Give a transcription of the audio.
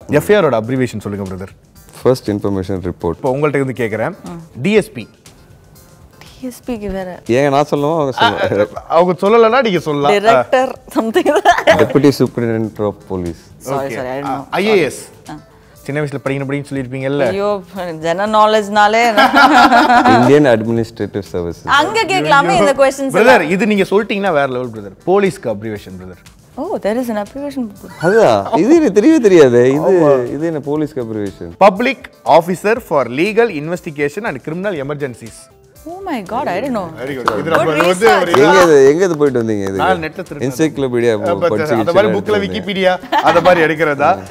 எஃப்ஐஆரோட abbreviation சொல்லுங்க brother first information report இப்போ உங்கள்ட்ட இருந்து கேட்குறேன் டிஎஸ்பி டிஎஸ்பிக்கு வேற ஏங்க நான் சொல்லுவோம் அவங்க சொல்லுவாங்க அவங்க சொல்லலைன்னா நீங்க சொல்லலாம் director something deputy superintendent of police sorry sorry I don't IAS சின்ன வயசுல படிக்கணும் படின்னு சொல்லியிருப்பீங்கல்ல ஐயோ ஜெனரல் நாலேஜ்னாலே இந்தியன் அட்மினிஸ்ட்ரேட்டிவ் சர்வீசஸ் அங்க கேட்கலாமே இந்த கொஸ்டின்ஸ் பிரதர் இது நீங்க சொல்லிட்டீங்கன்னா வேற லெவல் பிரதர் போலீஸ்க்கு abbreviation brother oh there is an application அதுதான் இது எனக்கு தெரியவே தெரியாது இது இது என்ன police abbreviation public officer for legal investigation and criminal emergencies oh my God I don't know இது நம்ம வந்து ஒரு எங்க இது எங்க இது போயிட்டு வந்தீங்க இது நான் நெட்ல திருடுனது. என்சைக்ளோபீடியா அந்த மாதிரி புக்ல விக்கிபீடியா அந்த மாதிரி எடுக்கிறதா